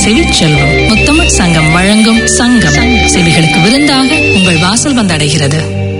செவிச்செல்வம் முத்தமிழ் சங்கம் வழங்கும் சங்கம் செவிகளுக்கு விருந்தாக உங்கள் வாசல் வந்தடைகிறது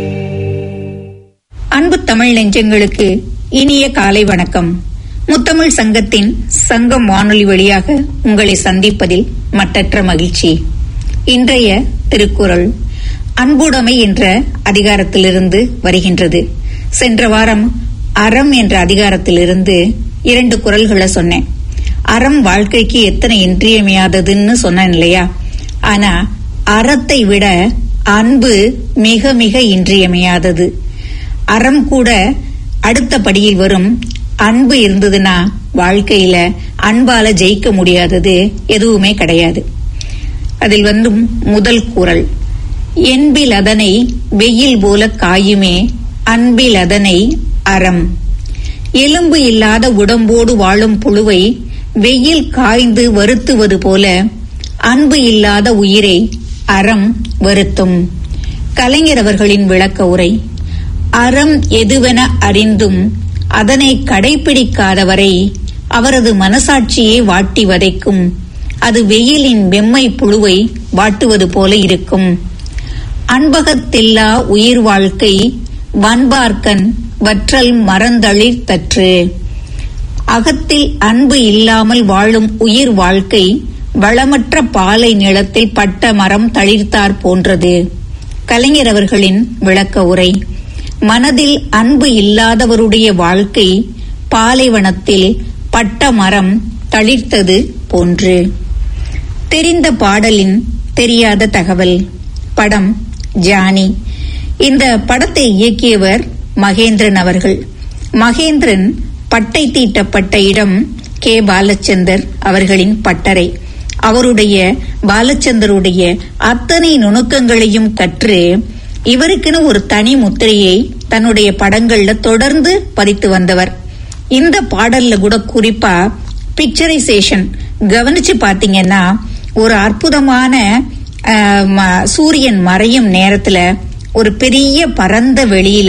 அன்பு தமிழ் நெஞ்சங்களுக்கு இனிய காலை வணக்கம் முத்தமிழ் சங்கத்தின் சங்கம் வானொலி வழியாக உங்களை சந்திப்பதில் மட்டற்ற மகிழ்ச்சி இன்றைய திருக்குறள் அன்புடைமை என்ற அதிகாரத்திலிருந்து வருகின்றது சென்ற வாரம் அறம் என்ற அதிகாரத்திலிருந்து இரண்டு குறள்களை சொன்னேன் அறம் வாழ்க்கைக்கு எத்தனை இன்றியமையாததுன்னு சொன்னேன் இல்லையா ஆனா அறத்தை விட அன்பு மிக மிக இன்றியமையாதது அறம் கூட அடுத்த படியில் வரும் அன்பு இருந்ததுன்னா வாழ்க்கையில அன்பால ஜெயிக்க முடியாதது எதுவுமே கிடையாது அதில் வந்து முதல் குறள் என்பில் அதனை வெயில் போல காயுமே அன்பில் அதனை அறம் எலும்பு இல்லாத உடம்போடு வாழும் புழுவை வெயில் காய்ந்து வருத்துவது போல அன்பு இல்லாத உயிரை அறம் வருத்தும் கலைஞர் அவர்களின் விளக்க உரை அறம் எதுவென அறிந்தும் அதனை கடைபிடிக்காதவரை அவரது மனசாட்சியை வாட்டி வதைக்கும் அது வெயிலின் வெம்மை புழுவை வாட்டுவது போல இருக்கும் அன்பகத்தில்லா உயிர் வாழ்க்கை வன்பார்க்கன் வற்றல் மறந்தளிர் தற்று அகத்தில் அன்பு இல்லாமல் வாழும் உயிர் வாழ்க்கை வளமற்ற பாலை நிலத்தில் பட்ட மரம் தளிர்த்தார் போன்றது கலைஞர் அவர்களின் விளக்க உரை மனதில் அன்பு இல்லாதவருடைய வாழ்க்கை பாலைவனத்தில் பட்ட மரம் தளிர்த்தது போன்று தெரிந்த பாடலின் தெரியாத தகவல் படம் ஜானி இந்த படத்தை இயக்கியவர் மகேந்திரன் அவர்கள் மகேந்திரன் பட்டை தீட்டப்பட்ட இடம் கே பாலச்சந்தர் அவர்களின் பட்டறை அவருடைய பாலச்சந்தருடைய அத்தனை நுணுக்கங்களையும் கற்று இவருக்குன்னு ஒரு தனி முத்திரையை தன்னுடைய படங்கள்ல தொடர்ந்து பதித்து வந்தவர் இந்த பாடல்ல கூட குறிப்பா பிக்சரைசேஷன் கவனிச்சு பாத்தீங்கன்னா ஒரு அற்புதமான சூரியன் மறையும் நேரத்துல ஒரு பெரிய பரந்த வெளியில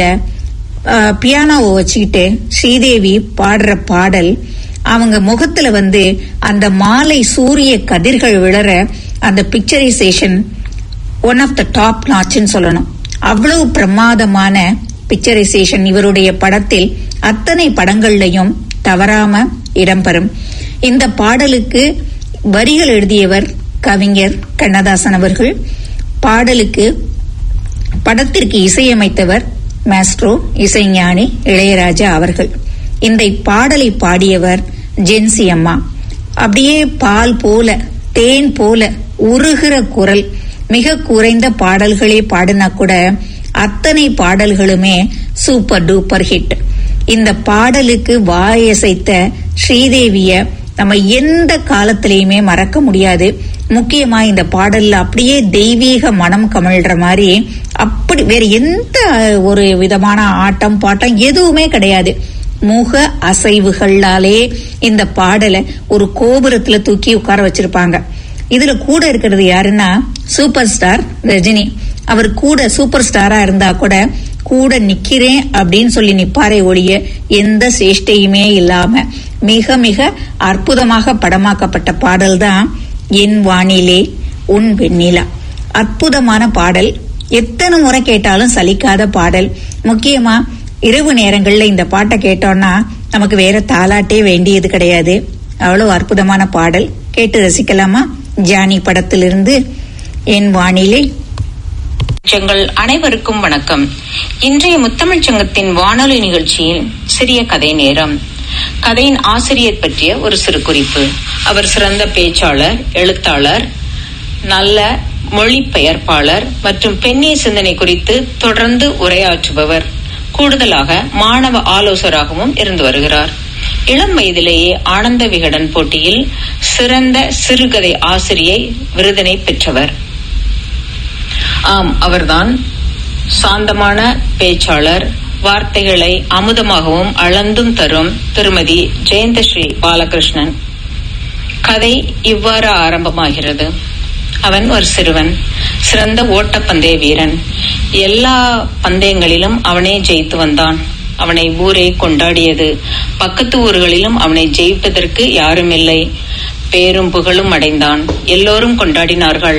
பியானோவை வச்சுக்கிட்டு ஸ்ரீதேவி பாடுற பாடல் அவங்க முகத்துல வந்து அந்த மாலை சூரிய கதிர்கள் விழற அந்த picturisation one of the top நாச்சுன்னு சொல்லணும் அவ்வளவு பிரமாதமான பிக்சரைசேஷன் இவருடைய படத்தில் அத்தனை படங்கள்லையும் தவறாம இடம்பெறும் இந்த பாடலுக்கு வரிகள் எழுதியவர் கவிஞர் கண்ணதாசன் அவர்கள் பாடலுக்கு படத்திற்கு இசையமைத்தவர் மாஸ்ட்ரோ இசைஞானி இளையராஜா அவர்கள் இந்த பாடலை பாடியவர் ஜென்சி அம்மா அப்படியே பால் போல தேன் போல உருகிற குரல் மிக குறைந்த பாடல்களே பாடினா கூட அத்தனை பாடல்களுமே சூப்பர் டூப்பர் ஹிட் இந்த பாடலுக்கு வாயசைத்த ஸ்ரீதேவிய நம்ம எந்த காலத்திலையுமே மறக்க முடியாது முக்கியமா இந்த பாடல்ல அப்படியே தெய்வீக மனம் கமழ்ற மாதிரி அப்படி வேற எந்த ஒரு விதமான ஆட்டம் பாட்டம் எதுவுமே கிடையாது முக அசைவுகளாலே இந்த பாடலை ஒரு கோபுரத்துல தூக்கி உட்கார வச்சிருப்பாங்க இதுல கூட இருக்கிறது யாருன்னா சூப்பர் ஸ்டார் ரஜினி அவர் கூட சூப்பர் ஸ்டாரா இருந்தா கூட கூட நிக்கிறேன் அப்படின்னு சொல்லி நிப்பாரை ஒழிய எந்த சேஷ்டையுமே இல்லாம மிக மிக அற்புதமாக படமாக்கப்பட்ட பாடல் தான் என் வானிலே உன் வெண்ணிலா அற்புதமான பாடல் எத்தனை முறை கேட்டாலும் சலிக்காத பாடல் முக்கியமா இரவு நேரங்கள்ல இந்த பாட்டை கேட்டோம்னா நமக்கு வேற தாலாட்டே வேண்டியது கிடையாது அவ்வளவு அற்புதமான பாடல் கேட்டு ரசிக்கலாமா ஜானி படத்திலிருந்து என் வானிலை எங்கள் அனைவருக்கும் வணக்கம் இன்றைய முத்தமிழ் சங்கத்தின் வானொலி நிகழ்ச்சியில் சிறிய கதை நேரம் கதையின் ஆசிரியர் பற்றிய ஒரு சிறு குறிப்பு அவர் சிறந்த பேச்சாளர் எழுத்தாளர் நல்ல மொழிபெயர்ப்பாளர் மற்றும் பெண்ணிய சிந்தனை குறித்து தொடர்ந்து உரையாற்றுபவர் கூடுதலாக மாணவ ஆலோசகராகவும் இருந்து வருகிறார் இளம் வயதிலேயே ஆனந்த விகடன் போட்டியில் சிறந்த சிறுகதை ஆசிரியை விருதினை பெற்றவர் ஆம் அவர்தான் சாந்தமான பேச்சாளர் வார்த்தைகளை அமுதமாகவும் அளந்தும் தரும் திருமதி ஜெயந்தஸ்ரீ பாலகிருஷ்ணன் கதை இவ்வாறு ஆரம்பமாகிறது அவன் ஒரு சிறுவன் சிறந்த ஓட்டப்பந்தய வீரன் எல்லா பந்தயங்களிலும் அவனே ஜெயித்து வந்தான் அவனை ஊரே கொண்டாடியது பக்கத்து ஊர்களிலும் அவனை ஜெயிப்பதற்கு யாரும் இல்லை பேரும் புகழும் அடைந்தான் எல்லோரும் கொண்டாடினார்கள்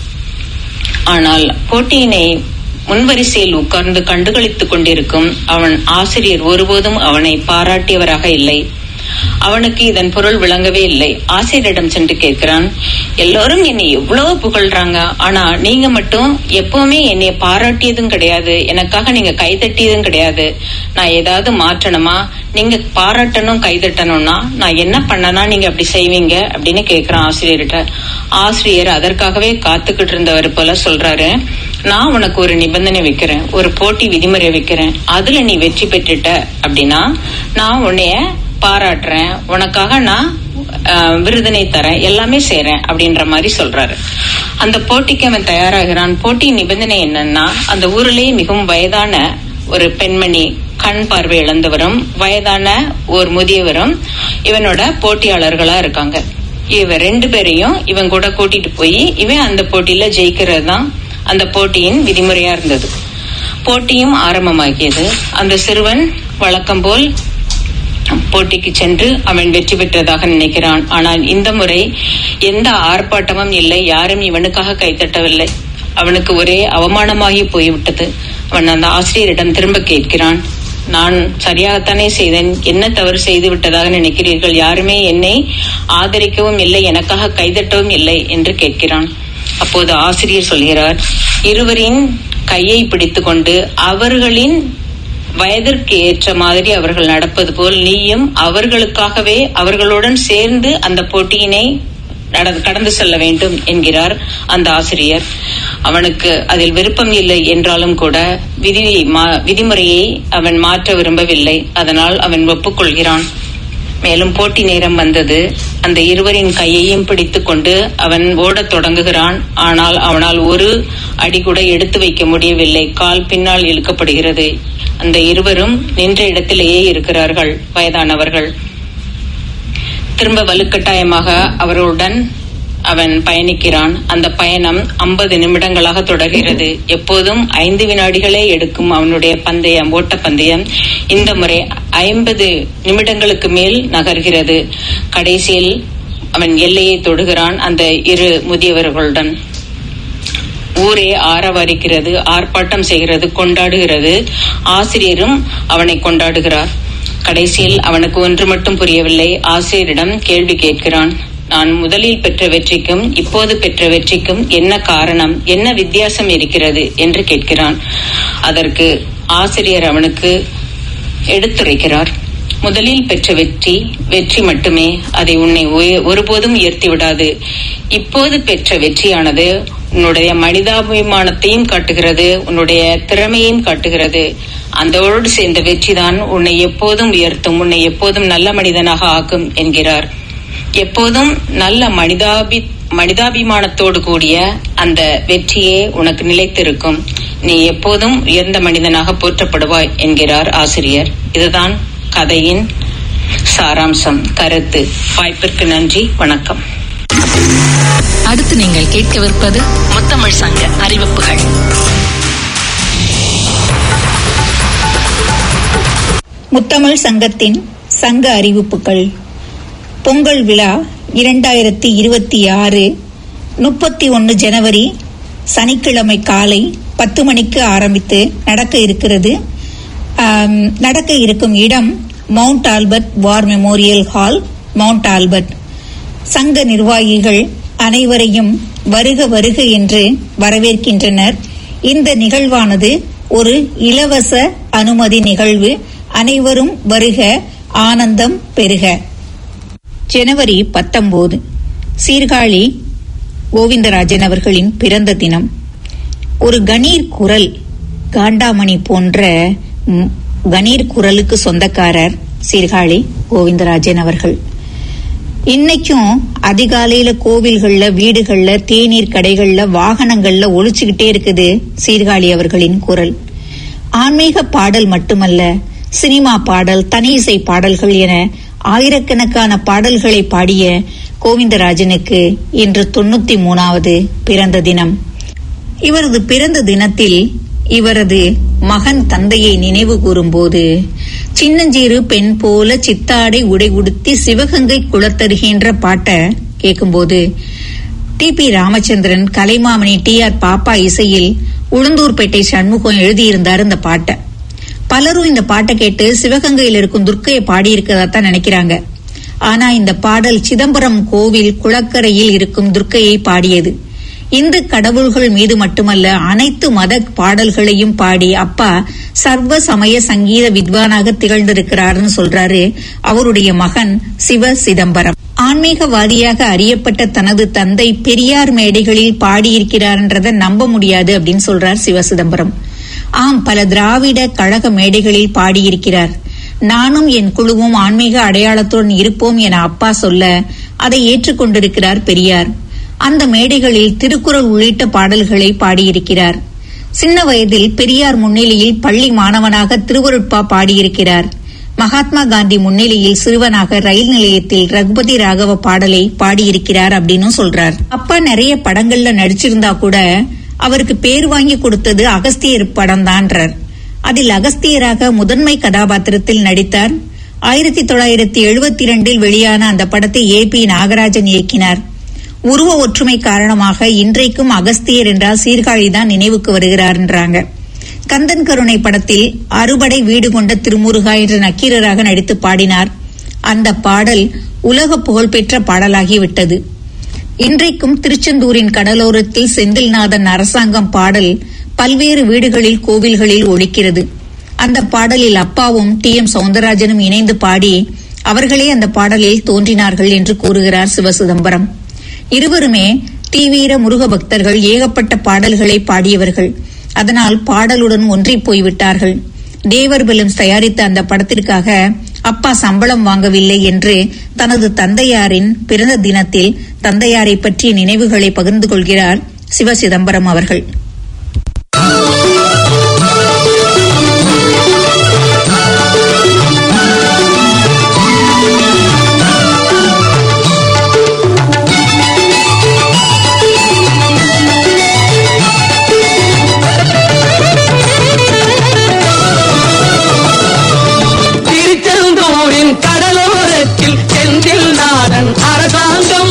ஆனால் போட்டியினை முன்வரிசையில் உட்கார்ந்து கண்டுகளித்துக் கொண்டிருக்கும் அவன் ஆசிரியர் ஒருபோதும் அவனை பாராட்டியவராக இல்லை அவனுக்கு இதன் பொருள் விளங்கவே இல்லை ஆசிரியரிடம் சென்று கேட்கிறான் எல்லோரும் என்னை எவ்வளவு புகழ்றாங்க ஆனா நீங்க மட்டும் எப்பவுமே என்னை பாராட்டியதும் கிடையாது எனக்காக நீங்க கைதட்டியதும் கிடையாது நான் ஏதாவது மாற்றணுமா நீங்க பாராட்டணும் கைதட்டணும்னா நான் என்ன பண்ணனா நீங்க அப்படி செய்வீங்க அப்படின்னு கேக்குறான் ஆசிரியர்கிட்ட ஆசிரியர் அதற்காகவே காத்துக்கிட்டு இருந்தவர் போல சொல்றாரு நான் உனக்கு ஒரு நிபந்தனை வைக்கிறேன் ஒரு போட்டி விதிமுறை வைக்கிறேன் அதுல நீ வெற்றி பெற்றுட்ட அப்படின்னா நான் உன்னைய பாராட்டுறேன் உனக்காக நான் அஹ், விருதினை தரேன் எல்லாமே செய்றேன் அப்படின்ற மாதிரி சொல்றாரு அந்த போட்டிக்கு அவன் தயாராகிறான் போட்டி நிபந்தனை என்னன்னா அந்த ஊரிலேயே மிகவும் வயதான ஒரு பெண்மணி கண் பார்வை இழந்தவரும் வயதான ஒரு முதியவரும் இவனோட போட்டியாளர்களா இருக்காங்க இவ ரெண்டு பேரையும் இவன் கூட கூட்டிட்டு போய் இவன் அந்த போட்டியில ஜெயிக்கிறது தான் அந்த போட்டியின் விதிமுறையா இருந்தது போட்டியும் ஆரம்பமாகியது அந்த சிறுவன் வழக்கம் போல் போட்டிக்கு சென்று அவன் வெற்றி பெற்றதாக நினைக்கிறான் ஆனால் இந்த முறை எந்த ஆர்ப்பாட்டமும் இல்லை யாரும் இவனுக்காக கைத்தட்டவில்லை அவனுக்கு ஒரே அவமானமாகி போய்விட்டது அவன் அந்த ஆசிரியரிடம் திரும்ப கேட்கிறான் நான் சரியாகத்தானே செய்தேன் என்ன தவறு செய்து விட்டதாக நினைக்கிறீர்கள் யாருமே என்னை ஆதரிக்கவும் இல்லை எனக்காக கைதட்டவும் இல்லை என்று கேட்கிறான் அப்போது ஆசிரியர் சொல்கிறார் இருவரின் கையை பிடித்துக்கொண்டு அவர்களின் வயதிற்கு ஏற்ற மாதிரி அவர்கள் நடப்பது போல் நீயும் அவர்களுக்காகவே அவர்களுடன் சேர்ந்து அந்த போட்டியினை நட- கடந்து செல்ல வேண்டும் என்கிறார் அந்த ஆசிரியர் அவனுக்கு அதில் விருப்பம் இல்லை என்றாலும் கூட விதி மா- விதிமுறையை அவன் மாற்ற விரும்பவில்லை அதனால் அவன் ஒப்புக்கொள்கிறான் மேலும் போட்டி நேரம் வந்தது அந்த இருவரின் கையையும் பிடித்துக்கொண்டு அவன் ஓடத் தொடங்குகிறான் ஆனால் அவனால் ஒரு அடி கூட எடுத்து வைக்க முடியவில்லை கால் பின்னால் இழுக்கப்படுகிறது அந்த இருவரும் நின்ற இடத்திலேயே இருக்கிறார்கள் வயதானவர்கள் திரும்ப வலுக்கட்டாயமாக அவர்களுடன் அவன் பயணிக்கிறான் அந்த பயணம் 50 நிமிடங்களாக தொடர்கிறது எப்போதும் ஐந்து வினாடிகளே எடுக்கும் அவனுடைய பந்தயம் ஓட்ட பந்தயம் இந்த முறை ஐம்பது நிமிடங்களுக்கு மேல் நகர்கிறது கடைசியில் அவன் எல்லையை தொடுகிறான் அந்த இரு முதியவர்களுடன் ஊரே ஆரவாரிக்கிறது ஆர்ப்பாட்டம் செய்கிறது கொண்டாடுகிறது ஆசிரியரும் அவனை கொண்டாடுகிறார் கடைசியில் அவனுக்கு ஒன்று மட்டும் புரியவில்லை ஆசிரியரிடம் கேள்வி கேட்கிறான் நான் முதலில் பெற்ற வெற்றிக்கும் இப்போது பெற்ற வெற்றிக்கும் என்ன காரணம் என்ன வித்தியாசம் இருக்கிறது என்று கேட்கிறான் அதற்கு ஆசிரியர் அவனுக்கு எடுத்துரைக்கிறார் முதலில் பெற்ற வெற்றி வெற்றி மட்டுமே அதை உன்னை உய- ஒருபோதும் உயர்த்தி விடாது இப்போது பெற்ற வெற்றியானது உன்னுடைய மனிதாபிமானத்தையும் காட்டுகிறது உன்னுடைய திறமையையும் காட்டுகிறது அந்தோடு சேர்ந்த வெற்றிதான் உன்னை எப்போதும் உயர்த்தும் உன்னை எப்போதும் நல்ல மனிதனாக ஆக்கும் என்கிறார் எப்போதும் நல்ல மனிதாபி மனிதாபிமானத்தோடு கூடிய அந்த வெற்றியே உனக்கு நிலைத்திருக்கும் நீ எப்போதும் உயர்ந்த மனிதனாக போற்றப்படுவாய் என்கிறார் ஆசிரியர் இதுதான் கதையின் சாராம்சம் கருத்து வாய்ப்பிற்கு நன்றி வணக்கம் அடுத்து நீங்கள் கேட்கவிருப்பது முத்தமிழ் சங்க அறிவிப்புகள் முத்தமிழ் சங்கத்தின் சங்க அறிவிப்புகள் பொங்கல் விழா இரண்டாயிரத்தி இருபத்தி ஆறு முப்பத்தி ஒன்று ஜனவரி சனிக்கிழமை காலை பத்து மணிக்கு ஆரம்பித்து நடக்க இருக்கிறது ஆம், நடக்க இருக்கும் இடம் mount Albert war memorial hall mount Albert சங்க நிர்வாகிகள் அனைவரையும் வருக வருக என்று வரவேற்கின்றனர் இந்த நிகழ்வானது ஒரு இலவச அனுமதி நிகழ்வு அனைவரும் வருக ஆனந்தம் பெருக ஜனவரி பத்தொன்பது சீர்காழி கோவிந்தராஜன் அவர்களின் பிறந்த தினம் ஒரு கணீர் குரல் காண்டாமணி போன்ற ம், கணீர் குரலுக்கு சொந்தக்காரர் சீர்காழி கோவிந்தராஜன் அவர்கள் இன்னைக்கும் அதிகாலையில கோவில்கள்ல வீடுகள்ல தேநீர் கடைகள்ல வாகனங்கள்ல ஒழிச்சுக்கிட்டே இருக்குது சீர்காழி அவர்களின் குரல் ஆன்மீக பாடல் மட்டுமல்ல சினிமா பாடல் தனி இசை பாடல்கள் என ஆயிரக்கணக்கான பாடல்களை பாடிய கோவிந்தராஜனுக்கு இன்று தொண்ணூத்தி மூணாவது பிறந்த தினம் இவரது பிறந்த தினத்தில் இவரது மகன் தந்தையை நினைவு கூறும்போது சின்னஞ்சிறு பெண் போல சித்தாடை உடை உடுத்தி சிவகங்கை குளத்தருகின்ற பாட்டை கேட்கும்போது T P Ramachandran Kalaimamani T R Pappa இசையில் உளுந்தூர்பேட்டை சண்முகம் எழுதியிருந்தார் இந்த பாட்டை பலரும் இந்த பாட்டை கேட்டு சிவகங்கையில் இருக்கும் துர்க்கையை பாடியிருக்கிறதா தான் நினைக்கிறாங்க ஆனா இந்த பாடல் சிதம்பரம் கோவில் குளக்கரையில் இருக்கும் துர்க்கையை பாடியது இந்து கடவுள்கள் மீது மட்டுமல்ல அனைத்து மத பாடல்களையும் பாடி அப்பா சர்வ சமய சங்கீத வித்வானாக திகழ்ந்திருக்கிறார்னு சொல்றாரு அவருடைய மகன் சிவ சிதம்பரம் ஆன்மீகவாதியாக அறியப்பட்ட தனது தந்தை பெரியார் மேடைகளில் பாடியிருக்கிறார்ன்றதை நம்ப முடியாது அப்படின்னு சொல்றார் சிவ சிதம்பரம் ஆம் பல திராவிட கழக மேடைகளில் பாடியிருக்கிறார் நானும் என் குழுவும் ஆன்மீக அடையாளத்துடன் இருப்போம் என அப்பா சொல்ல அதை ஏற்றுக்கொண்டிருக்கிறார் பெரியார் அந்த மேடைகளில் திருக்குறள் உள்ளிட்ட பாடல்களை பாடியிருக்கிறார் சின்ன வயதில் பெரியார் முன்னிலையில் பள்ளி மாணவனாக திருவருட்பா பாடியிருக்கிறார் மகாத்மா காந்தி முன்னிலையில் சிறுவனாக ரயில் நிலையத்தில் ரகுபதி ராகவ பாடலை பாடியிருக்கிறார் அப்படின்னு சொல்றார் அப்பா நிறைய படங்கள்ல நடிச்சிருந்தா கூட அவருக்கு பேர் வாங்கி கொடுத்தது அகஸ்தியர் படம் தான்றார் அதில் அகஸ்தியராக முதன்மை கதாபாத்திரத்தில் நடித்தார் ஆயிரத்தி தொள்ளாயிரத்தி எழுபத்தி இரண்டில் வெளியான அந்த படத்தை ஏ பி நாகராஜன் இயக்கினார் உருவ ஒற்றுமை காரணமாக இன்றைக்கும் அகஸ்தியர் என்றால் சீர்காழிதான் நினைவுக்கு வருகிறார்ன்றாங்க கந்தன் கருணை படத்தில் அறுபடை வீடு கொண்ட திருமுருகா என்ற நக்கீரராக நடித்து பாடினார் அந்த பாடல் உலக புகழ்பெற்ற பாடலாகிவிட்டது இன்றைக்கும் திருச்செந்தூரின் கடலோரத்தில் செந்தில்நாதன் அரசாங்கம் பாடல் பல்வேறு வீடுகளில் கோவில்களில் ஒழிக்கிறது அந்த பாடலில் அப்பாவும் டி எம் சவுந்தரராஜனும் இணைந்து பாடி அவர்களே அந்த பாடலில் தோன்றினார்கள் என்று கூறுகிறார் சிவசிதம்பரம் இருவருமே தீவிர முருக பக்தர்கள் ஏகப்பட்ட பாடல்களை பாடியவர்கள் அதனால் பாடலுடன் ஒன்றிப் போய்விட்டார்கள் தேவர் பிலிம்ஸ் தயாரித்த அந்த படத்திற்காக அப்பா சம்பளம் வாங்கவில்லை என்று தனது தந்தையாரின் பிறந்த தினத்தில் தந்தையாரை பற்றிய நினைவுகளை பகிர்ந்து கொள்கிறார் சிவ சிதம்பரம் அவர்கள் திருச்செந்தூரின் கடலோரத்தில் செந்தில் நாடன் அரசாங்கம்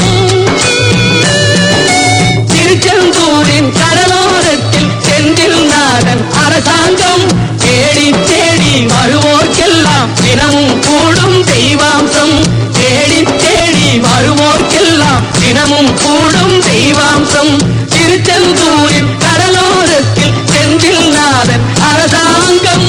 திருச்செந்தூரின் கடலோரத்தில் செந்தில் நாடன் அரசாங்கம் தேடி தேடி வருவோர்க்கெல்லாம் தினமும் கூடும் தெய்வாம்சம் தேடி தேடி வருவோர்க்கெல்லாம் தினமும் கூடும் தெய்வாம்சம் திருச்செந்தூரின் கடலோரத்தில் செந்தில் நாதன் அரசாங்கம்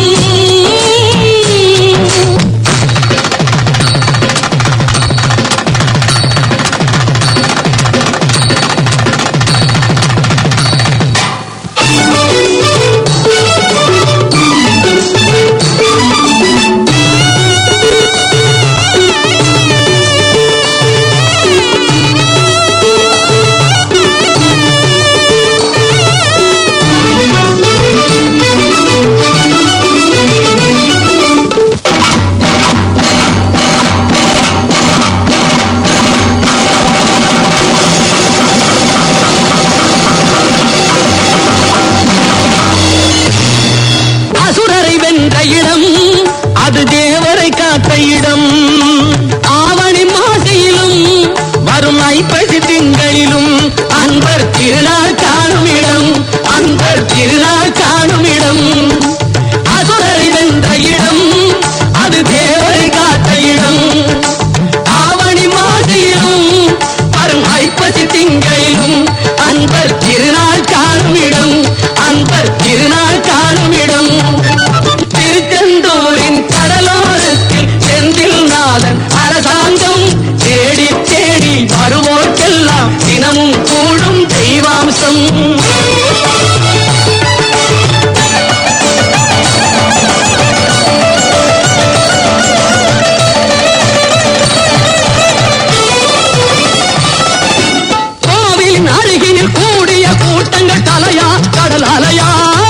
அசுரரை வென்ற இடம் அது தேவரை காத்த இடம் ஆவணி மாசையிலும் வரும் ஐப்பசி திங்களிலும் அன்பர் திருநாள் காணும் இடம் அன்பர் திருநாள் காணும் இடம் அசுரரை வென்ற இடம் அது தேவரை காத்த இடம் ஆவணி மாசையிலும் வரும் ஐப்பசி திங்களிலும் அன்பர் திருநாள் காணும் இடம் அன்பர் திருநாள் காணும் இடம் திருச்செந்தூரின் கடலோரத்தில் செந்தில் நாதன் அரசாங்கம் தேடி தேடி வருவோர்க்கெல்லாம் தினமும் கூடும் தெய்வாம்சம் கோவிலின் அருகினில் கூடிய கூட்டங்கள் தலையா கடல் அலையா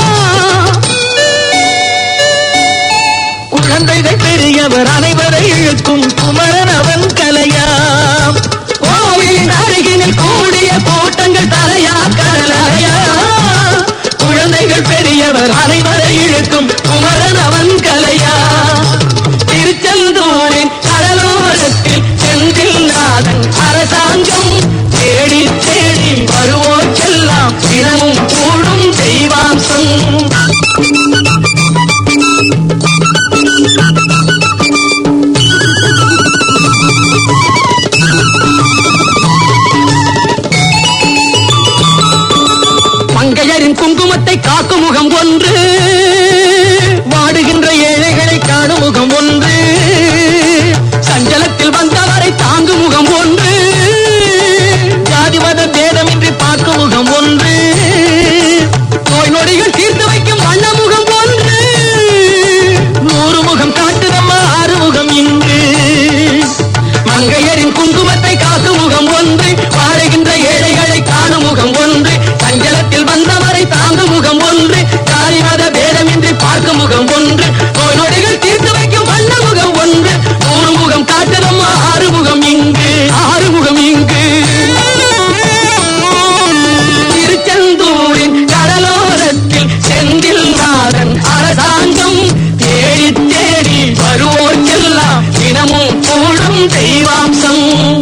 குழந்தைகள் பெரியவர் அனைவரை இழுக்கும் குமரன் அவன் கலையா கோவிலின் அருகினில் கூடிய கூட்டங்கள் தலையா கடல் அலையா குழந்தைகள் பெரியவர் அனைவரை இழுக்கும் குமரன் அவன் கலையா திருச்செந்தூரின் கடலோரத்தில் செந்தில் நாதன் அரசாங்கம் ஒன்று நோய் நொடிகள் தீர்த்து வைக்கும் வண்ண முகம் ஒன்று நூறு முகம் காட்டுதம்மா ஆறுமுகம் இங்கு ஆறுமுகம் இங்கு திருச்செந்தூரின் கடலோரத்தில் செந்தில் நாதன் அரசாங்கம் தேடி தேடி வருவோர்க்கெல்லாம் தினமும் கூடும் தெய்வாம்சம்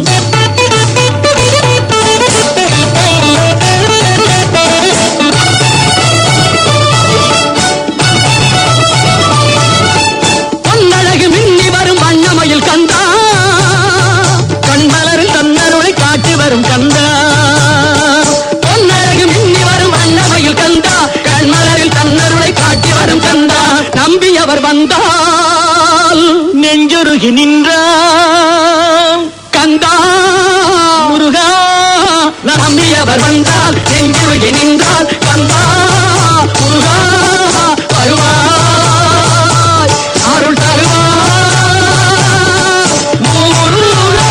பொன்னழகு மின்னி வரும் வண்ணமயில் கந்தா கண்மலரில் தன்னருளை காட்டி வரும் கந்தா பொன்னழகு மின்னி வரும் வண்ணமயில் கந்தா கண்மலரில் தன்னருளை காட்டி வரும் கந்தா நம்பியவர் வந்தால் நெஞ்சுருகி நின்றான் கந்தா முருகா நம்பியவர் வந்தால் நெஞ்சுருகி நின்றால் கந்தா முருகா வருவாய் அருள் தருவாய் முருகா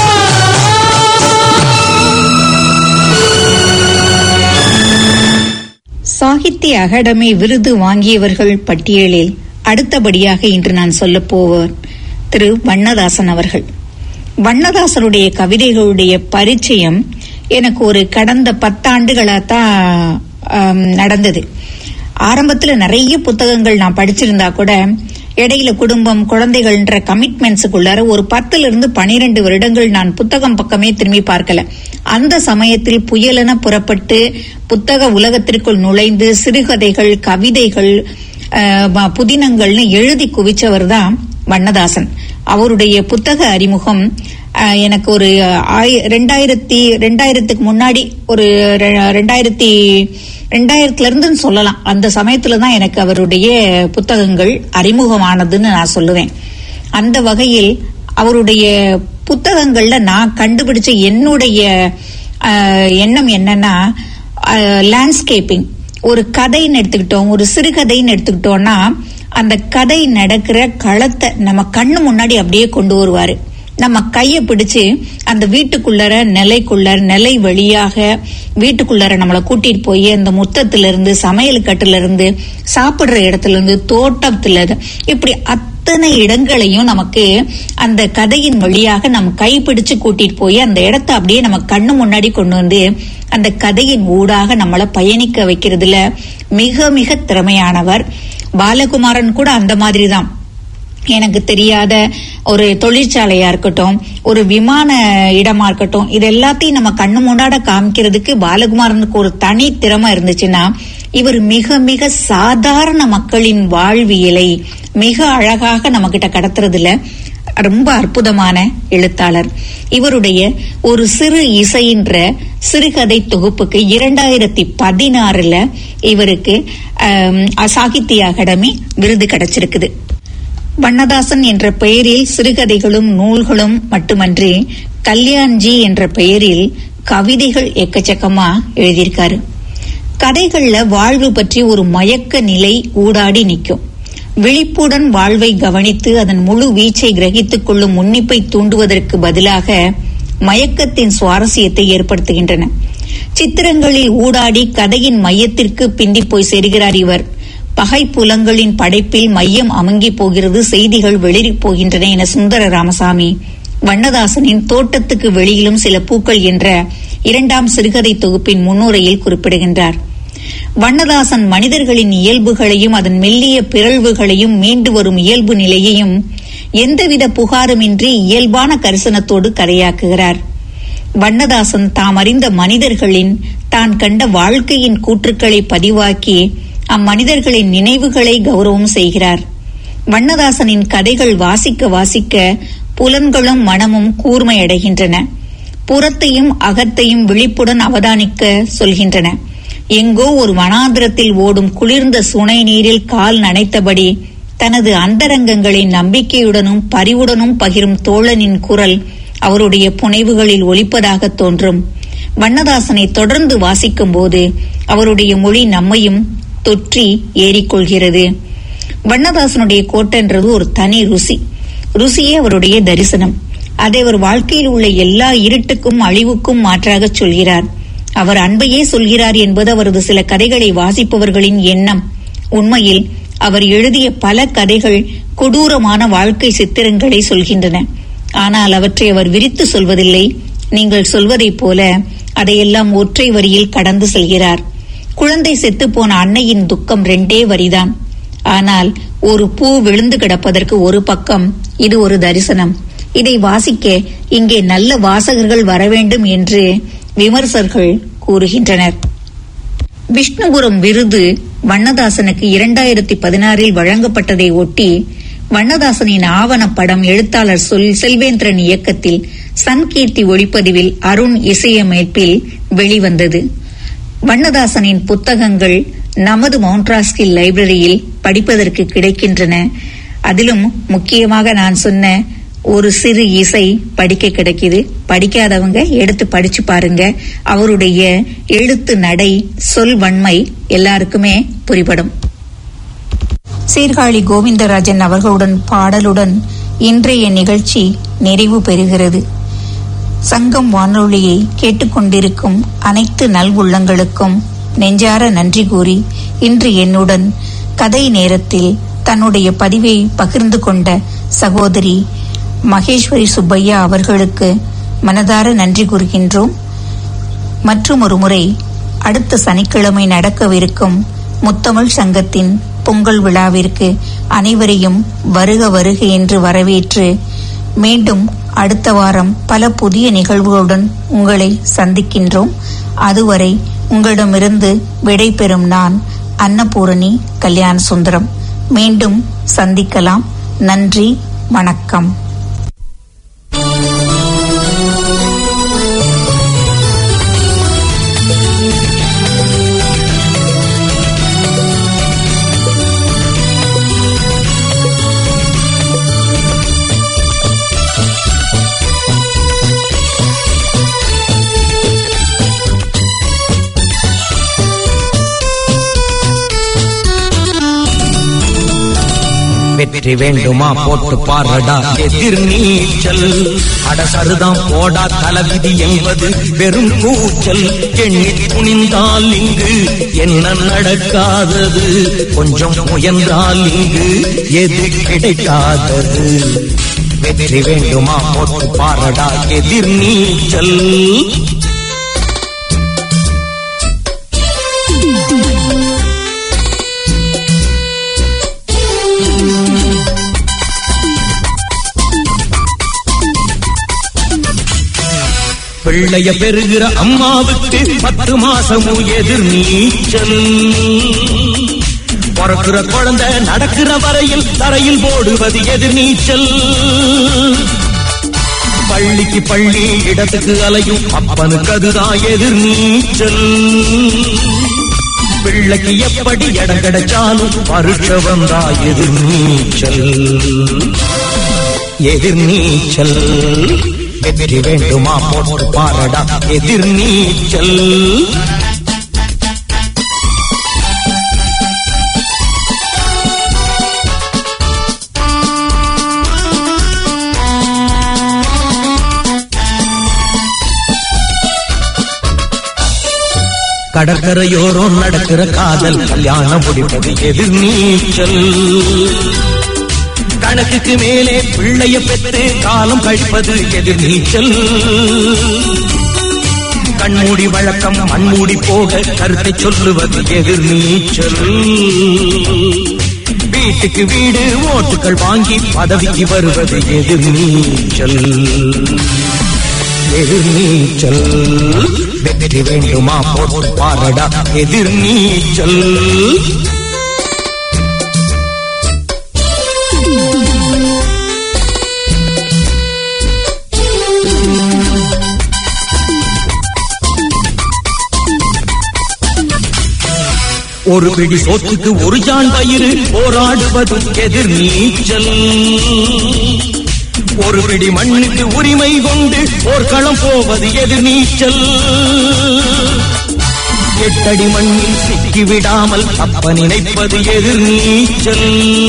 சாகித்ய அகாடமி விருது வாங்கியவர்கள் பட்டியலில் அடுத்தபடியாக இன்று நான் சொல்லப் போவர் திரு வண்ணதாசன் அவர்கள் வண்ணதாசனுடைய கவிதைகளுடைய பரிச்சயம் எனக்கு ஒரு கடந்த பத்தாண்டுகளா தான் ஆம், நடந்தது ஆரம்பத்துல நிறைய புத்தகங்கள் நான் படிச்சிருந்தா கூட இடையில குடும்பம் குழந்தைகள்ன்ற கமிட்மெண்ட்ஸுக்குள்ளார ஒரு பத்துல இருந்து பனிரெண்டு வருடங்கள் நான் புத்தகம் பக்கமே திரும்பி பார்க்கல அந்த சமயத்தில் புயலென புறப்பட்டு புத்தக உலகத்திற்குள் நுழைந்து சிறுகதைகள் கவிதைகள் அஹ், வ- புதினங்கள்னு எழுதி குவிச்சவர் தான் வண்ணதாசன் அவருடைய புத்தக அறிமுகம் அஹ், எனக்கு ஒரு ஆய- ரெண்டாயிரத்தி ரெண்டாயிரத்துக்கு முன்னாடி ஒரு ரெ- ரெண்டாயிரத்தி ரெண்டாயிரத்துல இருந்துன்னு சொல்லலாம் அந்த சமயத்துல தான் எனக்கு அவருடைய புத்தகங்கள் அறிமுகமானதுன்னு நான் சொல்லுவேன் அந்த வகையில் அவருடைய புத்தகங்கள்ல நான் கண்டுபிடிச்ச என்னுடைய அஹ், எண்ணம் என்னன்னா லேண்ட்ஸ்கேப்பிங் ஒரு கதைன்னு எடுத்துக்கிட்டோம் ஒரு சிறுகதைன்னு எடுத்துக்கிட்டோம்னா அந்த கதை நடக்கிற களத்தை நம்ம கண்ணு முன்னாடி அப்படியே கொண்டு வருவாரு நம்ம கைய பிடிச்சு அந்த வீட்டுக்குள்ளர நிலைக்குள்ளர் நிலை வழியாக வீட்டுக்குள்ளர நம்மளை கூட்டிட்டு போய் அந்த முத்தத்துல இருந்து சமையல் கட்டுல இருந்து சாப்பிடுற இடத்துல இருந்து தோட்டத்துல இருந்து இப்படி அத்தனை இடங்களையும் நமக்கு அந்த கதையின் வழியாக நம்ம கைப்பிடிச்சு கூட்டிட்டு போய் அந்த இடத்த அப்படியே நம்ம கண்ணு முன்னாடி கொண்டு வந்து அந்த கதையின் ஊடாக நம்மளை பயணிக்க வைக்கிறதுல மிக மிக திறமையானவர் பாலகுமாரன் கூட அந்த மாதிரி தான் எனக்கு தெரியாத ஒரு தொழிற்சாலையா இருக்கட்டும் ஒரு விமான இடமா இருக்கட்டும் இது எல்லாத்தையும் நம்ம கண்ணு முன்னாட காமிக்கிறதுக்கு பாலகுமாரனுக்கு ஒரு தனி திறமை இருந்துச்சுன்னா இவர் மிக மிக சாதாரண மக்களின் வாழ்வியலை மிக அழகாக நம்ம கிட்ட கடத்துறதுல ரொம்ப அற்புதமான எழுத்தாளர் இவருடைய ஒரு சிறு இசைன்ற சிறுகதை தொகுப்புக்கு இரண்டாயிரத்தி பதினாறுல இவருக்கு ஆம், சாகித்ய அகாடமி விருது கிடைச்சிருக்குது வண்ணதாசன் என்ற பெயரில் சிறுகதைகளும் நூல்களும் மட்டுமன்றி கல்யாண்ஜி என்ற பெயரில் கவிதைகள் எக்கச்சக்கமா எழுதியிருக்காரு கதைகள்ல வாழ்வு பற்றி ஒரு மயக்க நிலை ஊடாடி நிற்கும் விழிப்புடன் வாழ்வை கவனித்து அதன் முழு வீச்சை கிரகித்துக் கொள்ளும் உன்னிப்பை தூண்டுவதற்கு பதிலாக மயக்கத்தின் சுவாரஸ்யத்தை ஏற்படுத்துகின்றன சித்திரங்களில் ஊடாடி கதையின் மையத்திற்கு பிந்தி போய் சேர்கிறார் இவர் பகை புலங்களின் படைப்பில் மையம் அமுங்கி போகிறது செய்திகள் வெளிரிப் போகின்றன என சுந்தர ராமசாமி வண்ணதாசனின் தோட்டத்துக்கு வெளியிலும் சில பூக்கள் என்ற இரண்டாம் சிறுகதை தொகுப்பின் முன்னுரையில் குறிப்பிடுகின்றார் வண்ணதாசன் மனிதர்களின் இயல்புகளையும் அதன் மெல்லிய பிறழ்வுகளையும் மீண்டு வரும் இயல்பு நிலையையும் எந்தவித புகாருமின்றி இயல்பான கரிசனத்தோடு கதையாக்குகிறார் வண்ணதாசன் தாம் அறிந்த மனிதர்களின் தான் கண்ட வாழ்க்கையின் கூற்றுக்களை பதிவாக்கி அம்மனிதர்களின் நினைவுகளை கௌரவம் செய்கிறார் வண்ணதாசனின் கதைகள் வாசிக்க வாசிக்க புலன்களும் மனமும் கூர்மையடைகின்றன புறத்தையும் அகத்தையும் விழிப்புடன் அவதானிக்க சொல்கின்றன எங்கோ ஒரு வனாந்திரத்தில் ஓடும் குளிர்ந்த சுனை நீரில் கால் நனைத்தபடி தனது அந்தரங்கங்களை நம்பிக்கையுடனும் பரிவுடனும் பகிரும் தோழனின் குரல் அவருடைய புனைவுகளில் ஒலிப்பதாக தோன்றும் வண்ணதாசனை தொடர்ந்து வாசிக்கும் போது அவருடைய மொழி நம்மையும் தொற்றி ஏறிக்கொள்கிறது வண்ணதாசனுடைய கோட்டன்றது ஒரு தனி ருசி ருசியே அவருடைய தரிசனம் அதை அவர் வாழ்க்கையில் உள்ள எல்லா இருட்டுக்கும் அழிவுக்கும் மாற்றாக சொல்கிறார் அவர் அன்பையே சொல்கிறார் என்பது அவரது சில கதைகளை வாசிப்பவர்களின் எண்ணம் உண்மையில் அவர் எழுதிய பல கதைகள் கொடூரமான வாழ்க்கை சித்திரங்களை சொல்கின்றன ஆனால் அவற்றை அவர் விரித்து சொல்வதில்லை நீங்கள் சொல்வதைப் போல அதையெல்லாம் ஒற்றை வரியில் கடந்து செல்கிறார் குழந்தை செத்துப்போன அன்னையின் துக்கம் ரெண்டே வரிதான் ஆனால் ஒரு பூ விழுந்து கிடப்பதற்கு ஒரு பக்கம் இது ஒரு தரிசனம் இதை வாசிக்க இங்கே நல்ல வாசகர்கள் வர வேண்டும் என்று விமர்சகர்கள் கூறுகின்றனர் விஷ்ணுபுரம் விருது வண்ணதாசனுக்கு இரண்டாயிரத்தி பதினாறில் வழங்கப்பட்டதை ஒட்டி வண்ணதாசனின் ஆவணப்படம் எழுத்தாளர் சொல் செல்வேந்திரன் இயக்கத்தில் சன்கீர்த்தி ஒளிப்பதிவில் அருண் இசையமைப்பில் வெளிவந்தது வண்ணதாசனின் புத்தகங்கள் நமது மவுண்ட்ராஸ்கில் லைப்ரரியில் படிப்பதற்கு கிடைக்கின்றன அதிலும் முக்கியமாக நான் சொன்ன ஒரு சிறு இசை படிக்க கிடைக்குது படிக்காதவங்க எடுத்து படிச்சு பாருங்க அவருடைய எழுத்து நடை சொல் வன்மை எல்லாருக்குமே புரிபடும் சீர்காழி கோவிந்தராஜன் அவர்களுடன் பாடலுடன் இன்றைய நிகழ்ச்சி நிறைவு பெறுகிறது சங்கம் வானொலியை கேட்டுக்கொண்டிருக்கும் அனைத்து நல்வுள்ளங்களுக்கும் நெஞ்சார நன்றி கூறி இன்று என்னுடன் கதை நேரத்தில் தன்னுடைய பதிவை பகிர்ந்து கொண்ட சகோதரி மகேஸ்வரி சுப்பையா அவர்களுக்கு மனதார நன்றி கூறுகின்றோம் மற்றும் ஒரு முறை அடுத்த சனிக்கிழமை நடக்கவிருக்கும் முத்தமிழ் சங்கத்தின் பொங்கல் விழாவிற்கு அனைவரையும் வருக வருக என்று வரவேற்று மீண்டும் அடுத்த வாரம் பல புதிய நிகழ்வுகளுடன் உங்களை சந்திக்கின்றோம் அதுவரை உங்களிடமிருந்து விடைபெறும் நான் அன்னபூரணி கல்யாண சுந்தரம் மீண்டும் சந்திக்கலாம் நன்றி வணக்கம் வெற்றி வேண்டுமா போட்டு பாரடா எதிர் நீச்சல் அடசருதாம் போடா தலவிதி என்பது வெறும் கூச்சல் எண்ணி துணிந்தால் இங்கு என்ன நடக்காதது கொஞ்சம் முயன்றால் இங்கு எது கிடைக்காதது வெற்றி வேண்டுமா போட்டு பாரடா எதிர் நீச்சல் பிள்ளைய பெறுகிற அம்மாவுக்கு பத்து மாசமும் எதிர் நீச்சல் பிறக்கிற குழந்தை நடக்கிற வரையில் தரையில் போடுவது எதிர் நீச்சல் பள்ளிக்கு பள்ளி இடத்துக்கு அலையும் அப்பனுக்கு அதுதான் எதிர் நீச்சல் பிள்ளைக்கு எப்படி இடம் கிடைச்சாலும் பருஷ வந்தா எதிர் நீச்சல் எதிர் நீச்சல் வெற்றி வேண்டுமா போட்டு பாரடா எதிர் நீச்சல் கடற்கரையோரம் நடக்கிற காதல் கல்யாணம் முடிப்பது எதிர் நீச்சல் கணக்குக்கு மேலே பிள்ளைய பெற்று காலம் கழிப்பது எதிர் நீச்சல் கண்மூடி வழக்கம் மண்மூடி போக கருத்தை சொல்லுவது எதிர் நீச்சல் வீட்டுக்கு வீடு ஓட்டுகள் வாங்கி பதவிக்கு வருவது எதிர் நீச்சல் எதிர் நீச்சல் வெற்றி வேண்டுமா போட்டு பாரடா எதிர் நீச்சல் ஒரு பிடி சோத்துக்கு ஒரு ஜான் பயிறு போராடுவதும் எதிர் நீச்சல் ஒரு பிடி மண்ணுக்கு உரிமை கொண்டு போர்க்களம் போவது எதிர் நீச்சல் எட்டடி மண்ணில் சிக்கி விடாமல் அப்ப நினைப்பது எதிர் நீச்சல்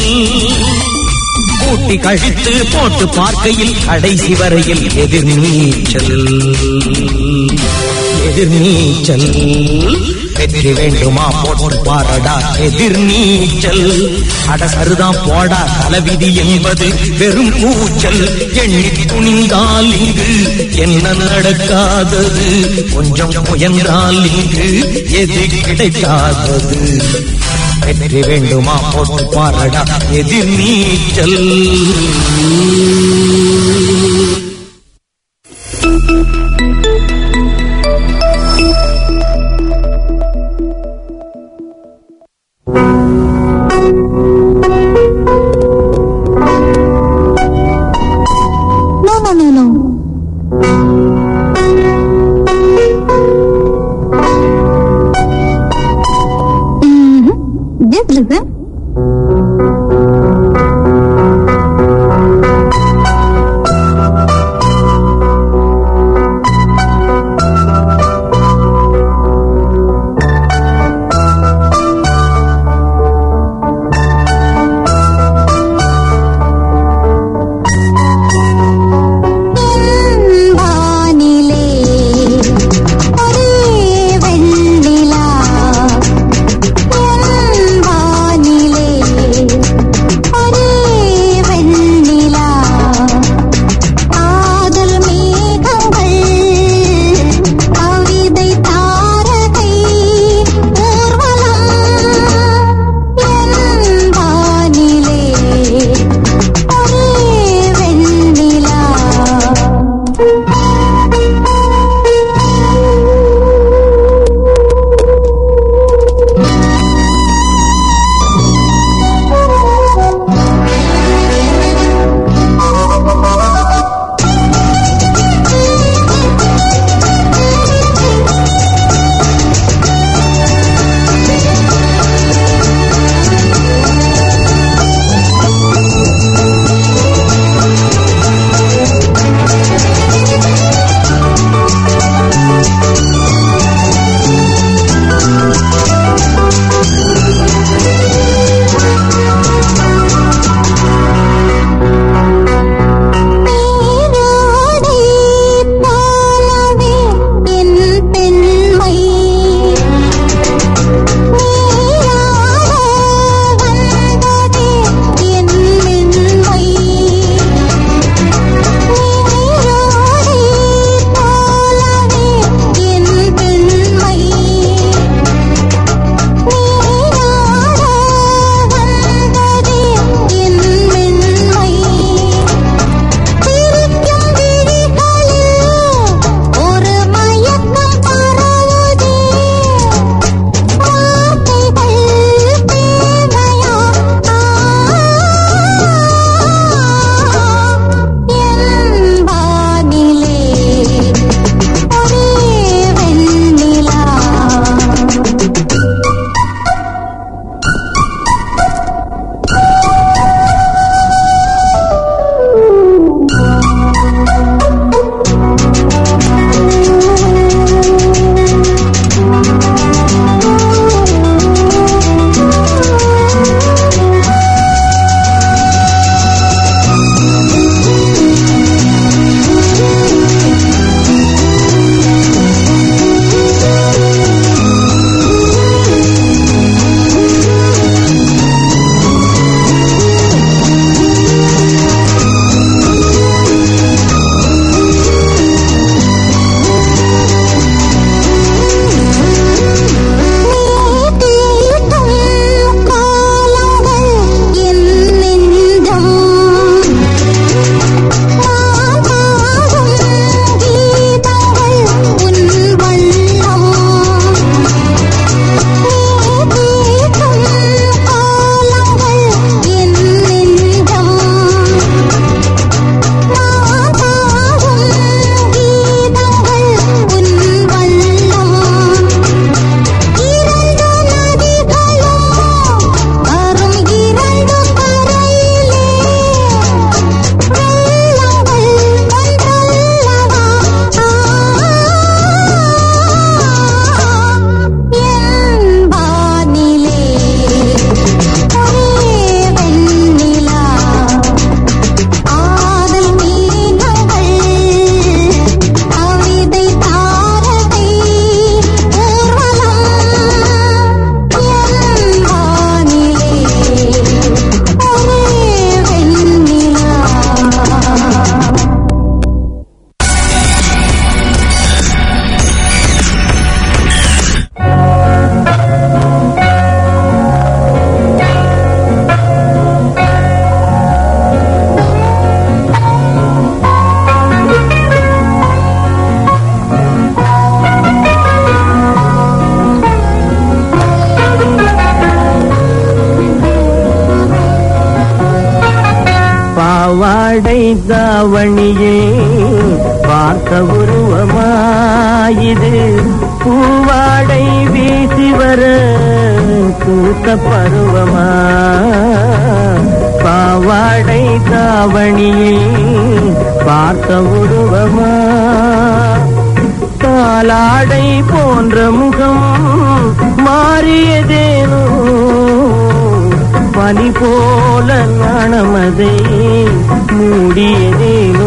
கூட்டி கழித்து போட்டு பார்க்கையில் கடைசி வரையில் எதிர் நீச்சல் எதிர் நீச்சல் வெற்றி வேண்டுமா போட்டு பாரடா எதிர் நீச்சல் அட சருதான் போடா தலைவிதி என்பது வெறும் கூச்சல் எண்ணி துணிந்தால் இங்கு என்ன நடக்காதது கொஞ்சம் முயன்றால் இங்கு எது கிடைக்காதது வெற்றி வேண்டுமா போட்டு பாரடா எதிர் நீச்சல் No, no, no, no. Mm-hmm. Just listen. பாவாடை தாவணியே பார்த்த உருவமாயிது பூவாடை வீசி வர பூத்த பருவமா பாவாடை தாவணியே பார்த்த உருவமா பாலாடை போன்ற முகம் மாறியதேனோ பனி போல நாணமதை மூடியதேனோ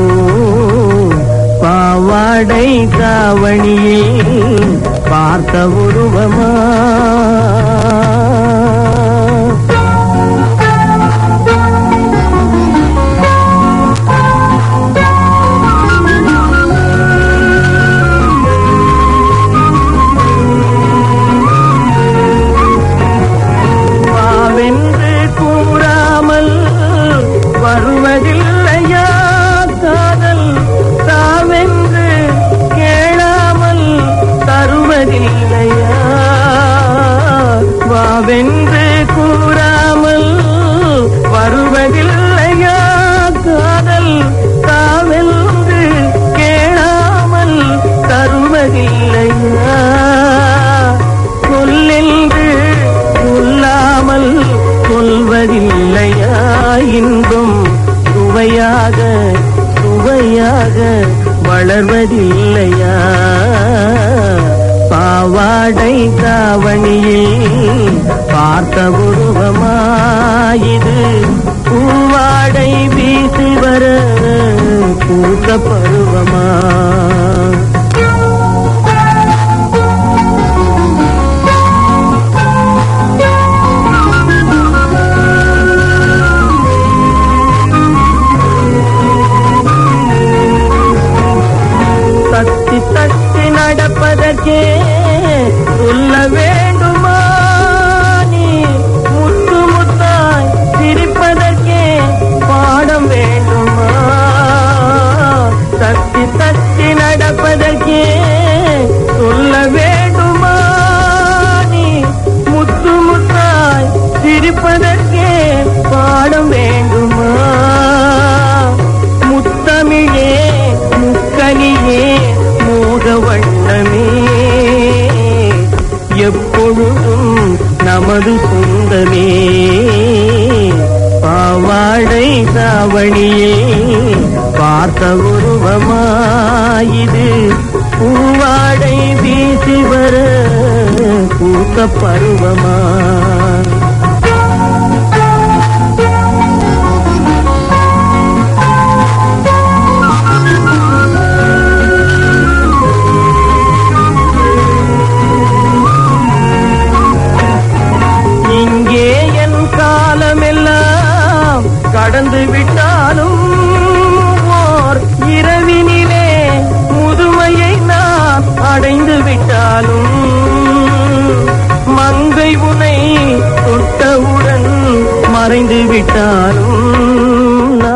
பாவாடை தாவணியே பார்த்த உருவமா வாவென்று கூறாமல் வருவதில்லையா காதல் தாவென்று கேளாமல் தருவதில்லையா வாவென்று கூறாமல் வருவதில்லையா காதல் தாவென்று கேளாமல் தருவதில்லையா சொல்லென்று சொல்லாமல் சொல்வதில்லையா இன்பம் சுவையாக சுவையாக வளர்வதில்லையா பாவாடை தாவணியில் பார்த்த உருவமாயிது பூவாடை வீசி வர பூத்த பருவமா தத்தி தத்தி நடப்பதற்கே சொல்ல வேண்டுமா நீ முத்து முத்தாய் சிரிப்பதற்கே பாடம் வேண்டுமா தத்தி தத்தி நடப்பதற்கே சொல்ல வேண்டுமா நீ முத்து முத்தாய் சிரிப்பதற்கே பாடம் வேண்டுமா முத்தமிழே முக்கனியே மோக வண்ணமே எப்பொழுதும் நமது சொந்தமே பாவாடை சாவணியே பார்த்த உருவமாயிது பூவாடை வீசி வர பூத்த பருவமா இங்கே என் காலமெல்லாம் கடந்து விட்டாலும் ஓர் இரவினிலே முதுமையை நான் அடைந்து விட்டாலும் மங்கை உனை தொட்டவுடன் மறைந்து விட்டாலும்